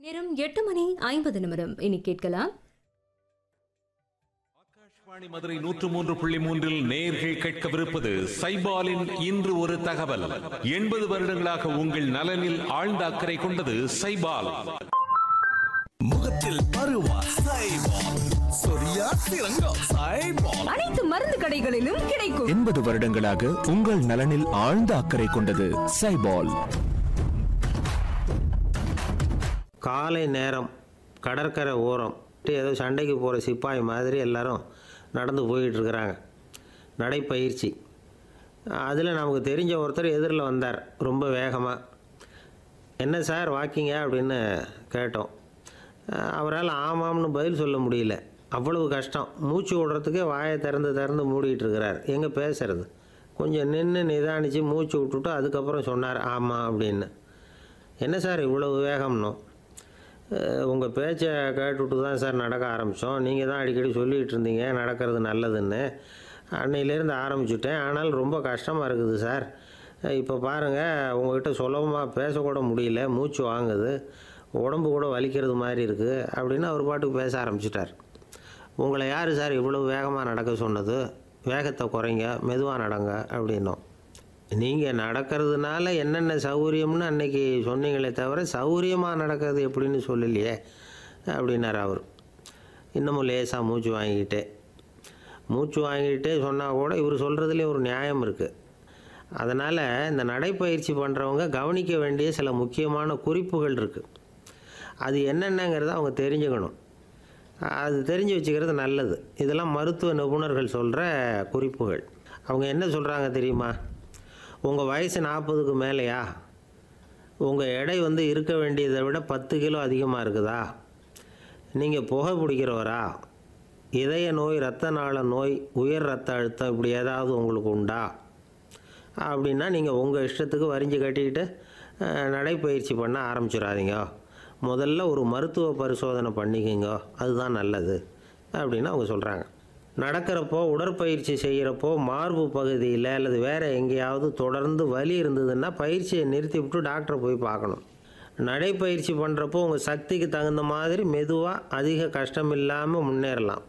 நேரம் எட்டு மணி ஐம்பது நிமிடம் இனி கேட்கலாம் ஆகாஷ்வாணி மதுரை நூற்று மூன்று புள்ளி மூன்றில் நேர்கள் கேட்கவிருப்பது சைபாலின் இன்று ஒரு தகவல் எண்பது வருடங்களாக உங்கள் நலனில் ஆழ்ந்த அக்கறை கொண்டது சைபால் முகத்தில் பருவா சைபால் சொரியா சிறங்கம் சைபால் அனைத்து மருந்து கடைகளிலும் கிடைக்கும் எண்பது வருடங்களாக உங்கள் நலனில் ஆழ்ந்த அக்கறை கொண்டது சைபால் காலை நேரம் கடற்கரை ஓரம் ஏதோ சண்டைக்கு போகிற சிப்பாய் மாதிரி எல்லாரும் நடந்து போயிட்டு இருக்கிறாங்க நடைப்பயிற்சி அதில் நமக்கு தெரிஞ்ச ஒருத்தர் எதிரில் வந்தார் ரொம்ப வேகமாக என்ன சார் வாக்கிங்க அப்படின்னு கேட்டோம் அவரால் ஆமாம்னு பதில் சொல்ல முடியல அவ்வளவு கஷ்டம் மூச்சு விடுறதுக்கே வாயை திறந்து திறந்து மூடிட்டு இருக்கிறார் எங்கே பேசுறது கொஞ்சம் நின்று நிதானித்து மூச்சு விட்டுட்டு அதுக்கப்புறம் சொன்னார் ஆமாம் அப்படின்னு என்ன சார் இவ்வளவு வேகம்னோ உங்கள் பேச்சை கேட்டுவிட்டு தான் சார் நடக்க ஆரம்பித்தோம் நீங்கள் தான் அடிக்கடி சொல்லிகிட்டு இருந்தீங்க நடக்கிறது நல்லதுன்னு அன்னையிலேருந்து ஆரம்பிச்சுட்டேன் ஆனால் ரொம்ப கஷ்டமாக இருக்குது சார் இப்போ பாருங்கள் உங்ககிட்ட சுலபமாக பேசக்கூட முடியல மூச்சு வாங்குது உடம்பு கூட வலிக்கிறது மாதிரி இருக்குது அப்படின்னு அவர் பாட்டுக்கு பேச ஆரம்பிச்சிட்டார் உங்களை யார் சார் இவ்வளவு வேகமாக நடக்க சொன்னது வேகத்தை குறைங்க மெதுவாக நடங்க அப்படின்னோம் நீங்கள் நடக்கிறதுனால என்னென்ன சௌகரியம்னு அன்னைக்கு சொன்னீங்களே தவிர சௌகரியமாக நடக்கிறது எப்படின்னு சொல்லலையே அப்படின்னார் அவர் இன்னமும் லேசாக மூச்சு வாங்கிக்கிட்டே மூச்சு வாங்கிக்கிட்டே சொன்னால் கூட இவர் சொல்கிறதுலேயே ஒரு நியாயம் இருக்குது அதனால் இந்த நடைப்பயிற்சி பண்ணுறவங்க கவனிக்க வேண்டிய சில முக்கியமான குறிப்புகள் இருக்குது அது என்னென்னங்கிறத அவங்க தெரிஞ்சுக்கணும் அது தெரிஞ்சு வச்சுக்கிறது நல்லது இதெல்லாம் மருத்துவ நிபுணர்கள் சொல்கிற குறிப்புகள் அவங்க என்ன சொல்கிறாங்க தெரியுமா உங்கள் வயசு நாற்பதுக்கு மேலேயா உங்கள் எடை வந்து இருக்க வேண்டியதை விட பத்து கிலோ அதிகமாக இருக்குதா நீங்கள் புகை பிடிக்கிறவரா இதய நோய் இரத்த நாள நோய் உயர் ரத்த அழுத்தம் இப்படி ஏதாவது உங்களுக்கு உண்டா அப்படின்னா நீங்கள் உங்கள் இஷ்டத்துக்கு வரிஞ்சு கட்டிக்கிட்டு அஹ், நடைப்பயிற்சி பண்ண ஆரம்பிச்சிடாதீங்க முதல்ல ஒரு மருத்துவ பரிசோதனை பண்ணிக்கோங்க அதுதான் நல்லது அப்படின்னு அவங்க சொல்கிறாங்க நடக்கிறப்போ உடற்பயிற்சி செய்கிறப்போ மார்பு பகுதியில் அல்லது வேறு எங்கேயாவது தொடர்ந்து வலி இருந்ததுன்னா பயிற்சியை நிறுத்தி விட்டு டாக்டரை போய் பார்க்கணும் நடைப்பயிற்சி பண்ணுறப்போ உங்கள் சக்திக்கு தகுந்த மாதிரி மெதுவாக அதிக கஷ்டம் இல்லாமல் முன்னேறலாம்